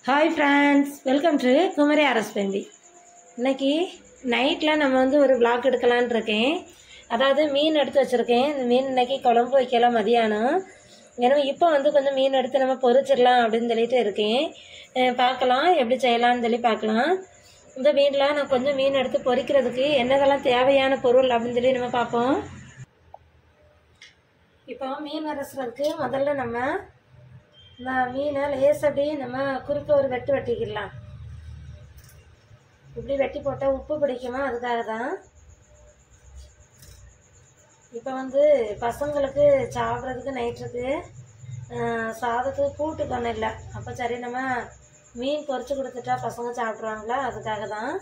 hi friends welcome to Kumari அரஸ் பெண்டி இன்னைக்கு நைட்டில் நம்ம வந்து ஒரு vlog எடுக்கலான்னு இருக்கேன் அதாவது மீன் எடுத்து வச்சுருக்கேன் இந்த மீன் இன்னைக்கு குழம்பு வைக்கலாம் மதியானம் ஏன்னா இப்போ வந்து கொஞ்சம் மீன் எடுத்து நம்ம பொரிச்சிடலாம் அப்படின்னு சொல்லிட்டு இருக்கேன் அஹ் பார்க்கலாம் எப்படி செய்யலாம்னு சொல்லி பார்க்கலாம் இந்த மீனில் நான் கொஞ்சம் மீன் எடுத்து பொரிக்கிறதுக்கு என்னதெல்லாம் தேவையான பொருள் அப்படின்னு சொல்லி நம்ம பார்ப்போம் இப்போ மீன் அரைக்கிறதுக்கு முதல்ல நம்ம இந்த மீனை லேஸ் அப்படி நம்ம குறுக்க ஒரு வெட்டு வெட்டிக்கிடலாம் இப்படி வெட்டி போட்டால் உப்பு பிடிக்குமா அதுக்காக தான் இப்போ வந்து பசங்களுக்கு சாப்பிட்றதுக்கு நைட்டுக்கு சாதத்துக்கு கூட்டு ஒன்றும் இல்லை அப்போ சரி நம்ம மீன் பொரிச்சு கொடுத்துட்டா பசங்க சாப்பிட்ருவாங்களா அதுக்காக தான்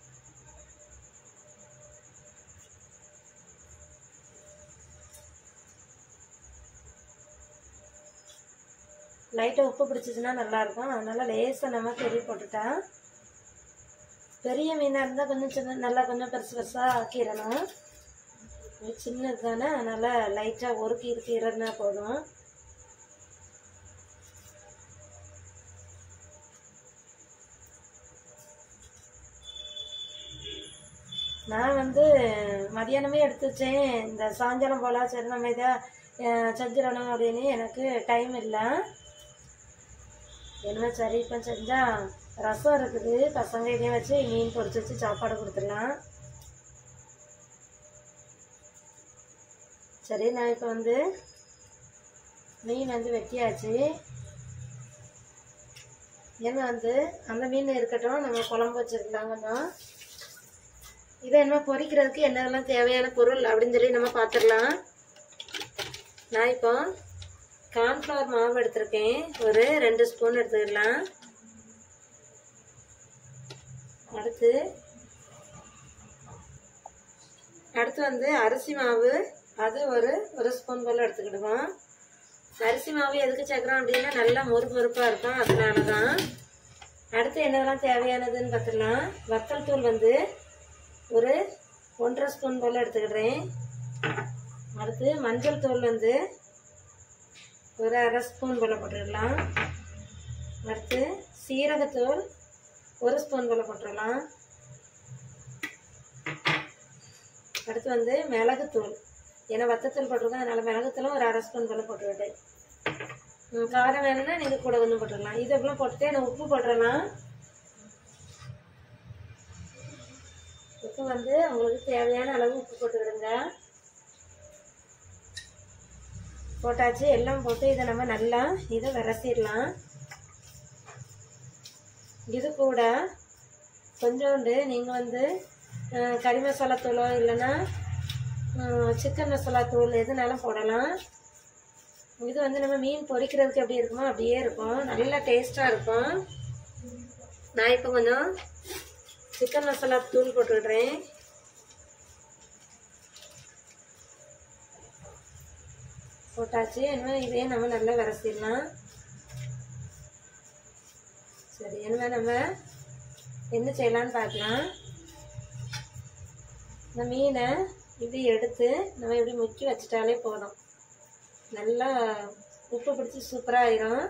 லைட்டாக உப்பு பிடிச்சிச்சின்னா நல்லாயிருக்கும் அதனால லேசாக நம்ம பெரிய போட்டுட்டா பெரிய மீனாக இருந்தால் கொஞ்சம் சின்ன நல்லா கொஞ்சம் பெருசு பெருசாக ஆக்கிடணும் இது சின்னது தானே அதனால் லைட்டாக ஒரு கீரை கீரைன்னா போதும் நான் வந்து மதியானமே எடுத்து வச்சேன் இந்த சாயங்காலம் போல சரி நம்ம இதை அஹ், செஞ்சிடணும் அப்படின்னு எனக்கு டைம் இல்லை என்ன சரி இப்போ செஞ்சால் ரசம் இருக்குது பசங்க இதையும் வச்சு மீன் பொரிச்சு வச்சு சாப்பாடு கொடுத்துடலாம் சரி நான் இப்போ வந்து மீன் வந்து வெட்டியாச்சு ஏன்னா வந்து அந்த மீன் இருக்கட்டும் நம்ம குழம்பு வச்சுருக்கலாம் கொஞ்சம் இதை என்ன பொரிக்கிறதுக்கு என்னெல்லாம் தேவையான பொருள் அப்படின்னு சொல்லி நம்ம பார்த்துடலாம் நான் இப்போ கார்ன்ஃப்ளவர் மாவு எடுத்திருக்கேன் ஒரு ரெண்டு ஸ்பூன் எடுத்துக்கலாம் அடுத்து அடுத்து வந்து அரிசி மாவு அது ஒரு ஒரு ஸ்பூன் போல் எடுத்துக்கிடுவோம் அரிசி மாவு எதுக்கு சேர்க்குறோம் அப்படின்னா நல்லா மொறு மொறுப்பாக இருக்கும் அதனால தான் அடுத்து என்னதெல்லாம் தேவையானதுன்னு பார்த்துடலாம் வத்தல் தூள் வந்து ஒரு ஒன்றரை ஸ்பூன் போல் எடுத்துக்கிடுறேன் அடுத்து மஞ்சள் தூள் வந்து ஒரு அரை ஸ்பூன் போல் போட்டுடலாம் அடுத்து சீரகத்தூள் ஒரு ஸ்பூன் போல் போட்டுடலாம் அடுத்து வந்து மிளகுத்தூள் ஏன்னா வத்தத்தூள் போட்டிருக்கோம் அதனால் மிளகுத்தூளும் ஒரு அரை ஸ்பூன் போல் போட்டுவிட்டேன் ம், காரம் வேணும்னா நீங்கள் கூட கொஞ்சம் போட்டுடலாம் இது எவ்வளோ போட்டுட்டு நான் உப்பு போட்டுடலாம் உப்பு வந்து உங்களுக்கு தேவையான அளவு உப்பு போட்டுக்கிடுங்க போட்டாச்சு எல்லாம் போட்டு இதை நம்ம நல்லா இதை விரசிடலாம் இது கூட கொஞ்சோண்டு நீங்கள் வந்து அஹ், கறி மசாலா தூளோ இல்லைன்னா சிக்கன் மசாலா தூள் எதுனாலும் போடலாம் இது வந்து நம்ம மீன் பொரிக்கிறதுக்கு எப்படி இருக்குமோ அப்படியே இருக்கும் நல்லா டேஸ்ட்டாக இருக்கும் நான் இப்போ கொஞ்சம் சிக்கன் மசாலா தூள் போட்டுக்கிடுறேன் போட்டாச்சு இன்னும் இதே நம்ம நல்லா விரசிடலாம் சரி இனிமேல் நம்ம என்ன செய்யலான்னு பார்க்கலாம் இந்த மீனை இப்படி எடுத்து நம்ம இப்படி முக்கி வச்சிட்டாலே போதும் நல்லா உப்பு பிடிச்சி சூப்பராக ஆயிரும்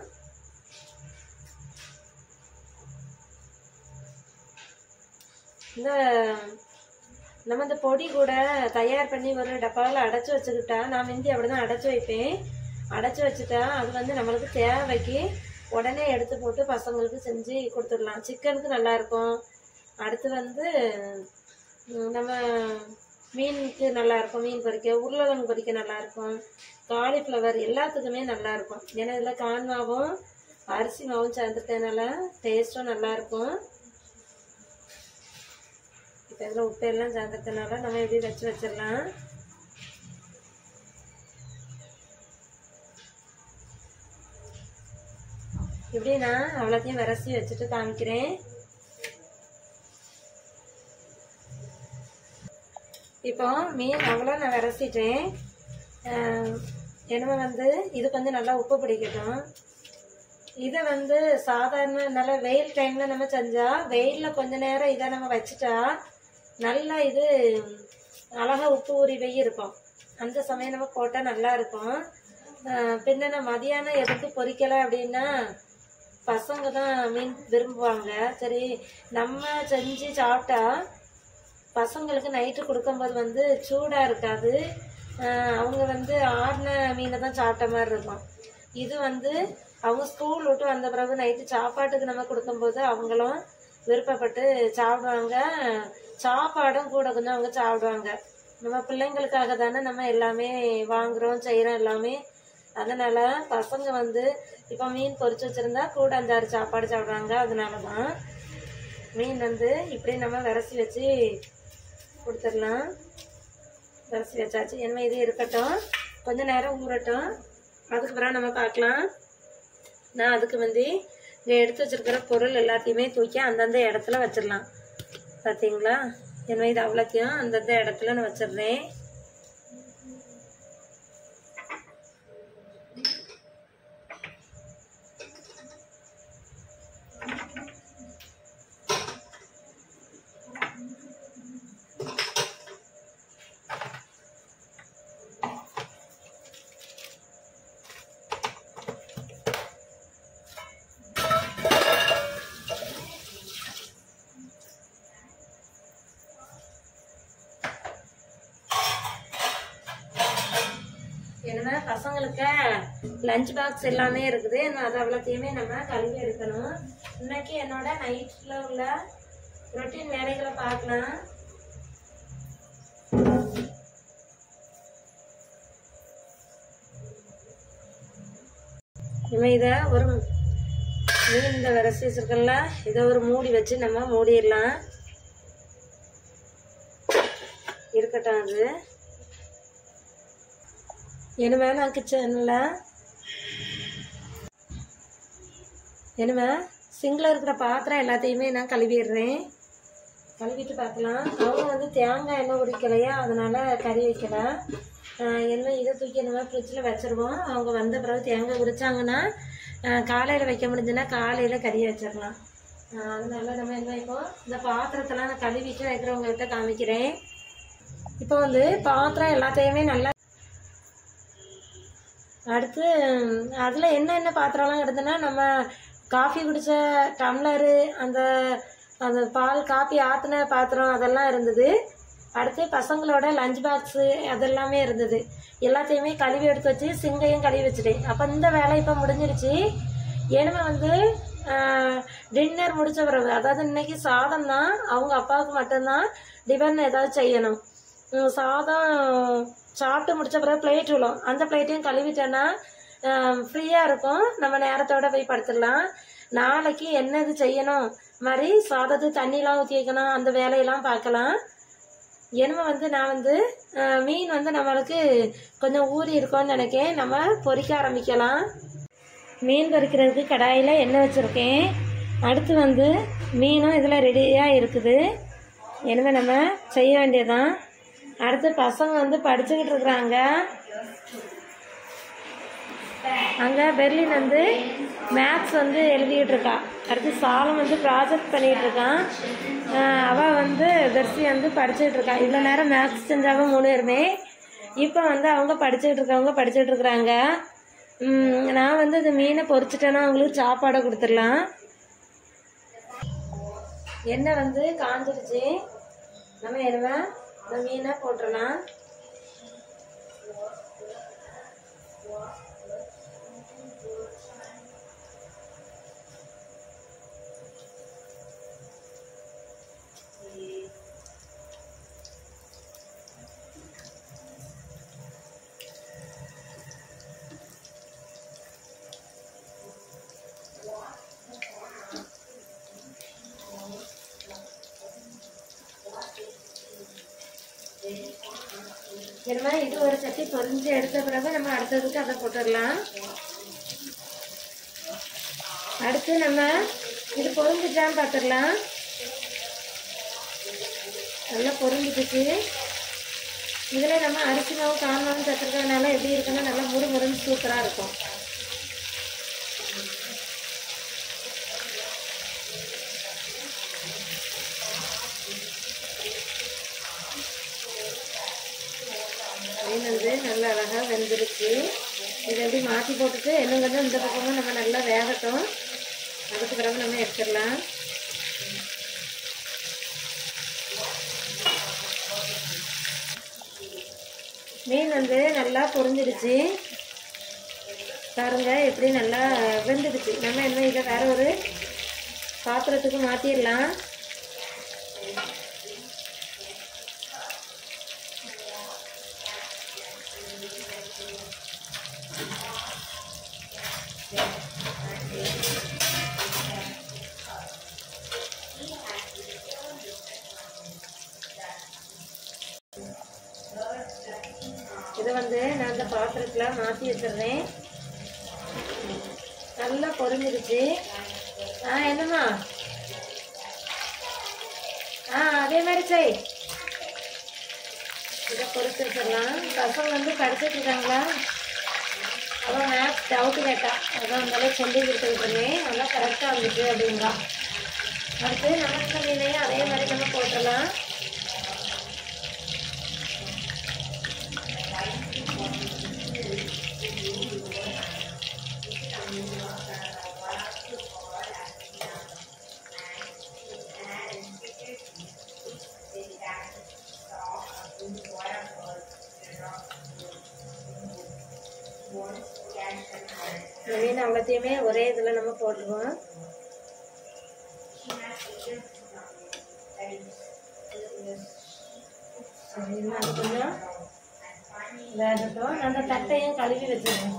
இந்த நம்ம இந்த பொடி கூட தயார் பண்ணி ஒரு டப்பாவில் அடைச்சி வச்சுக்கிட்டா நான் முந்தி அப்படி தான் அடைச்சி வைப்பேன் அடைச்சி வச்சுட்டா அது வந்து நம்மளுக்கு தேவைக்கு உடனே எடுத்து போட்டு பசங்களுக்கு செஞ்சு கொடுத்துடலாம் சிக்கனுக்கு நல்லா இருக்கும் அடுத்து வந்து ம், நம்ம மீனுக்கு நல்லா இருக்கும் மீன் பொரிக்க உருளைக்கிழங்கு பொரிக்க நல்லா இருக்கும் காலிஃப்ளவர் எல்லாத்துக்குமே நல்லா இருக்கும் ஏன்னா இதில் கான் மாவும் அரிசி மாவும் சேர்ந்துட்டதுனால டேஸ்ட்டும் நல்லா இருக்கும் இப்போ இதில் உப்பு எல்லாம் சேர்ந்துட்டதுனால நம்ம எப்படி வச்சு வச்சிடலாம் இப்படி நான் அவ்வளோத்தையும் விரசி வச்சுட்டு காமிக்கிறேன் இப்போ மீன் அவ்வளோ நான் விரசிட்டேன் என்னமே வந்து இது கொஞ்சம் நல்லா உப்பு பிடிக்கட்டும் இதை வந்து சாதாரண நல்ல வெயில் டைமில் நம்ம செஞ்சால் வெயிலில் கொஞ்ச நேரம் இதை நம்ம வச்சுட்டா நல்லா இது அழகா உப்பு ஊறி வெய் இருக்கும் அந்த சமயம் நம்ம போட்டால் நல்லா இருக்கும் ஆஹ் பின்ன நான் மதியானம் எதுக்கு பொரிக்கலை அப்படின்னா பசங்க தான் மீன் விரும்புவாங்க சரி நம்ம செஞ்சு சாப்பிட்டா பசங்களுக்கு நைட்டு கொடுக்கும்போது வந்து சூடாக இருக்காது ஆஹ் அவங்க வந்து ஆடின மீனை தான் சாப்பிட்ட மாதிரி இருக்கும் இது வந்து அவங்க ஸ்கூல் விட்டு வந்த பிறகு நைட்டு சாப்பாட்டுக்கு நம்ம கொடுக்கும்போது அவங்களும் விருப்பப்பட்டு சாப்பிடுவாங்க சாப்பாடும் கூட கொஞ்சம் அவங்க சாப்பிடுவாங்க நம்ம பிள்ளைங்களுக்காக தானே நம்ம எல்லாமே வாங்குறோம் செய்கிறோம் எல்லாமே அதனால பசங்க வந்து இப்போ மீன் பொரிச்சு வச்சிருந்தா கூட அஞ்சாறு சாப்பாடு சாப்பிடுவாங்க அதனால தான் மீன் வந்து இப்படி நம்ம விரசி வச்சு கொடுத்துடலாம் விரசி வச்சாச்சு என்ன இது இருக்கட்டும் கொஞ்ச நேரம் ஊறட்டும் அதுக்கு பிறகு நம்ம பார்க்கலாம் நான் அதுக்கு வந்து இங்கே எடுத்து வச்சிருக்கிற பொருள் எல்லாத்தையுமே தூக்கி அந்தந்த இடத்துல வச்சிடலாம் பார்த்தீங்களா என்ன இது அவ்வளோத்தையும் அந்தந்த இடத்துல நான் வச்சிடுறேன் என்னன்னா பசங்களுக்கு லஞ்ச் பாக்ஸ் எல்லாமே இருக்குது நான் அது அவ்வளோத்தையுமே நம்ம கழுவி எடுக்கணும் இன்னைக்கு என்னோட நைட்டில் உள்ள ரொட்டீன் வேலைகளை பார்க்கலாம் நம்ம இதை ஒரு மீன் இந்த விரசி வச்சிருக்கோம்ல இதை ஒரு மூடி வச்சு நம்ம மூடிடலாம் இருக்கட்டும் அது என்னமே நான் கிச்சனில் என்னமே சிங்கில் இருக்கிற பாத்திரம் எல்லாத்தையுமே நான் கழுவிடுறேன் கழுவிட்டு பார்க்கலாம் அவங்க வந்து தேங்காய் எண்ணெய் உரிக்கலையா அதனால கறி வைக்கல ஆஹ் எண்ணெய் இதை தூக்கி நம்ம ஃப்ரிட்ஜில் வச்சிருவோம் அவங்க வந்த பிறகு தேங்காய் உரிச்சாங்கன்னா காலையில் வைக்க முடிஞ்சுன்னா காலையில் கறி வச்சிடலாம் ஆஹ் அதனால நம்ம என்ன இப்போ இந்த பாத்திரத்தெல்லாம் நான் கழுவிட்டு வைக்கிறவங்ககிட்ட காமிக்கிறேன் இப்போ வந்து பாத்திரம் எல்லாத்தையுமே நல்லா அடுத்து அதில் என்ன என்ன பாத்திரம்லாம் கிடக்குன்னா நம்ம காஃபி குடித்த டம்ளரு அந்த அந்த பால் காப்பி ஆற்றின பாத்திரம் அதெல்லாம் இருந்தது அடுத்து பசங்களோட லஞ்ச் பாக்ஸு அதெல்லாமே இருந்தது எல்லாத்தையுமே கழுவி எடுத்து வச்சு சிங்கையும் கழுவி வச்சுட்டேன் அப்போ இந்த வேலை இப்போ முடிஞ்சிருச்சு ஏனுமே வந்து டின்னர் முடிச்ச பிறகு அதாவது இன்னைக்கு சாதம் தான் அவங்க அப்பாவுக்கு மட்டும்தான் டிபன் ஏதாவது செய்யணும் உம் சாதம் சாப்பிட்டு முடிச்ச பிறகு பிளேட் விழும் அந்த பிளேட்டையும் கழுவிட்டேன்னா ஃப்ரீயாக இருக்கும் நம்ம நேரத்தோட போய் படுத்துடலாம் நாளைக்கு என்ன இது செய்யணும் மாதிரி சாதத்து தண்ணிலாம் ஊற்றி வைக்கணும் அந்த வேலையெல்லாம் பார்க்கலாம் என்னமோ வந்து நான் வந்து அஹ், மீன் வந்து நம்மளுக்கு கொஞ்சம் ஊறி இருக்கும்னு நினைக்கேன் நம்ம பொரிக்க ஆரம்பிக்கலாம் மீன் பொரிக்கிறதுக்கு கடாயில் எண்ணெய் வச்சுருக்கேன் அடுத்து வந்து மீனும் இதில் ரெடியாக இருக்குது எனவே நம்ம செய்ய வேண்டியதுதான் அடுத்து பசங்க வந்து படிச்சுக்கிட்டு இருக்கிறாங்க அங்கே பெர்லின் வந்து மேத்ஸ் வந்து எழுதிக்கிட்டு இருக்கா அடுத்து சாலம் வந்து ப்ராஜெக்ட் பண்ணிகிட்டு இருக்கான் ஆஹ் அவ வந்து பெர்சி வந்து படிச்சுக்கிட்டு இருக்கா இவ்வளோ நேரம் மேத்ஸ் செஞ்சாங்க மூணு பேருமே இப்போ வந்து அவங்க படிச்சுக்கிட்டு இருக்கவங்க படிச்சுட்டு இருக்கிறாங்க உம், நான் வந்து இது மீனை பொரிச்சிட்டேன்னா அவங்களுக்கு சாப்பாடை கொடுத்துடலாம் எண்ணெய் வந்து காஞ்சிருச்சு நம்ம என்ன இந்த மீனை போட்டுடலாம் ஏன்னா இது ஒரு சட்டி பொரிஞ்சு எடுத்த பிறகு நம்ம அடுத்ததுக்கு அதை போட்டுடலாம் அடுத்து நம்ம இது பொரிஞ்சுட்டான்னு பார்த்துடலாம் நல்லா பொரிஞ்சிட்டுச்சு இதில் நம்ம அரிசி மாவு காரணம் சேர்த்துருக்கறதுனால எப்படி இருக்குன்னா நல்லா முறு முறுன்னு சூப்பராக இருக்கும் மீன் வந்து நல்லா அழகாக வெந்துருச்சு இதை எப்படி மாற்றி போட்டுட்டு இன்னும் கொஞ்சம் இந்த பக்கமும் நம்ம நல்லா வேகட்டும் அதுக்கு பிறகு நம்ம எடுத்துடலாம் மீன் வந்து நல்லா பொரிஞ்சிடுச்சு பாருங்க எப்படி நல்லா வெந்துடுச்சு நம்ம என்ன இதை வேற ஒரு பாத்திரத்துக்கு மாற்றிடலாம் இதை வந்து நான் இந்த பாத்திரத்தில் மாற்றி வச்சிடுறேன் நல்லா பொரிஞ்சிருச்சு ஆ என்னம்மா ஆ அதே மாதிரி செய் இதை பொரிச்சு வச்சிடலாம் பசங்க வந்து படிச்சுட்டு இருக்காங்களா அவன் மேத்ஸ் டவுட்டு கேட்டா அதான் இருந்தாலும் சொல்லி கொடுத்துட்டு இருந்தேன் நல்லா கரெக்டாக வந்துச்சு அப்படிங்களா அடுத்து நமக்கு மீனையும் அதே மாதிரி நம்ம போட்டுடலாம் இந்த மீன் அவ்வளோத்தையுமே ஒரே இதில் நம்ம போட்டுருவோம் சரி, இது அது கொஞ்சம் வேகட்டும் நான் அந்த தட்டையும் கழுவி வச்சிருக்கேன்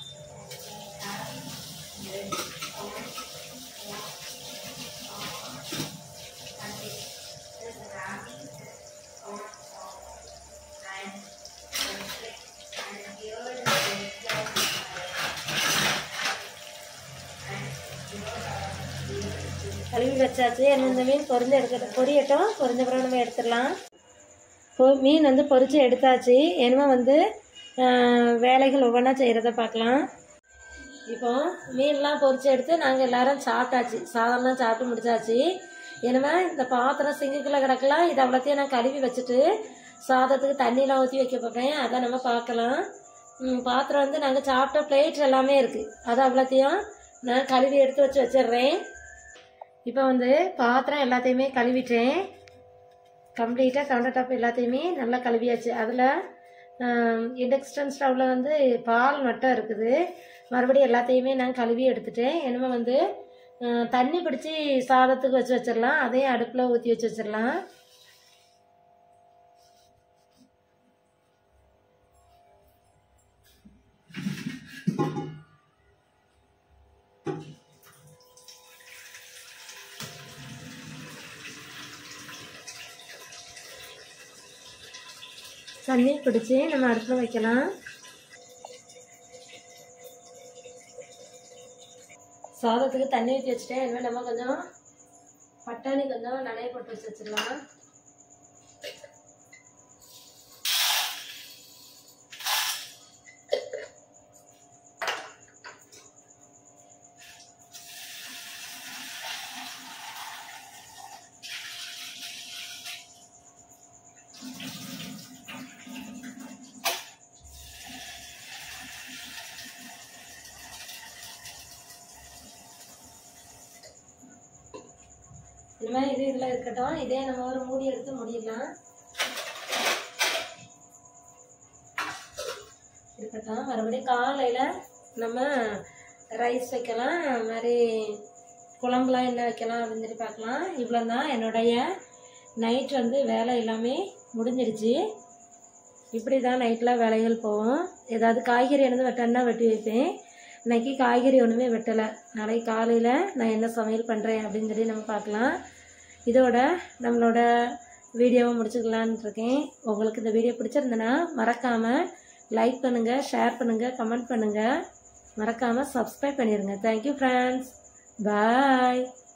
கழுவி வச்சாச்சு என்ன இந்த மீன் பொரிஞ்சு எடுக்கட்டும் பொரியட்டும் பொரிஞ்ச பிறகு நம்ம எடுத்துடலாம் இப்போ மீன் வந்து பொரிச்சு எடுத்தாச்சு என்னமோ வந்து ஆஹ், வேலைகள் ஒவ்வொன்றா செய்கிறத பார்க்கலாம் இப்போ மீன்லாம் பொரிச்சு எடுத்து நாங்கள் எல்லாரும் சாப்பிட்டாச்சு சாதம்லாம் சாப்பிட்டு முடிச்சாச்சு என்னமா இந்த பாத்திரம் சிங்குக்குள்ளே கிடக்கலாம் இது அவ்வளோத்தையும் நான் கழுவி வச்சுட்டு சாதத்துக்கு தண்ணியெலாம் ஊற்றி வைக்க போகிறேன் அதை நம்ம பார்க்கலாம் ம், பாத்திரம் வந்து நாங்கள் சாப்பிட்ட பிளேட் எல்லாமே இருக்குது அது அவ்வளோத்தையும் நான் கழுவி எடுத்து வச்சு வச்சிடுறேன் இப்போ வந்து பாத்திரம் எல்லாத்தையுமே கழுவிட்டேன் கம்ப்ளீட்டாக கவுண்டர் டாப் எல்லாத்தையுமே நல்லா கழுவியாச்சு அதில் இண்டக்ஷன் ஸ்டவ்வில் வந்து பால் மட்டும் இருக்குது மறுபடியும் எல்லாத்தையுமே நான் கழுவி எடுத்துட்டேன் இனிமேல் வந்து ஆஹ், தண்ணி பிடிச்சி சாதத்துக்கு வச்சு வச்சிடலாம் அதையும் அடுப்பில் ஊற்றி வச்சு வச்சிடலாம் தண்ணி பிடிச்சி நம்ம அடுப்பில் வைக்கலாம் சாதத்துக்கு தண்ணி ஊற்றி வச்சுட்டேன் இனிமேல் நம்ம கொஞ்சம் பட்டாணி கொஞ்சம் நனைய போட்டு வச்சு வச்சிடலாம் இந்த மாதிரி இது இதில் இருக்கட்டும் இதே நம்ம ஒரு மூடி எடுத்து மூடிடலாம் இருக்கட்டும் மறுபடியும் காலையில் நம்ம ரைஸ் வைக்கலாம் அது மாதிரி குழம்புலாம் என்ன வைக்கலாம் அப்படின்னு சொல்லி பார்க்கலாம் இவ்வளோ தான் என்னுடைய நைட் வந்து வேலை எல்லாமே முடிஞ்சிடுச்சு இப்படி தான் நைட்டில் வேலைகள் போகும் ஏதாவது காய்கறி இருந்து வெட்டன்னா வெட்டி வைப்பேன் இன்னைக்கு காய்கறி ஒன்றுமே வெட்டலை நாளைக்கு காலையில் நான் என்ன சமையல் பண்ணுறேன் அப்படின்னு சொல்லி நம்ம பார்க்கலாம் இதோட நம்மளோட வீடியோவை முடிச்சுக்கலான்னு இருக்கேன் உங்களுக்கு இந்த வீடியோ பிடிச்சிருந்தனா மறக்காமல் லைக் பண்ணுங்கள் ஷேர் பண்ணுங்கள் கமெண்ட் பண்ணுங்கள் மறக்காமல் சப்ஸ்கிரைப் பண்ணிடுங்க தேங்க்யூ ஃப்ரெண்ட்ஸ் பாய்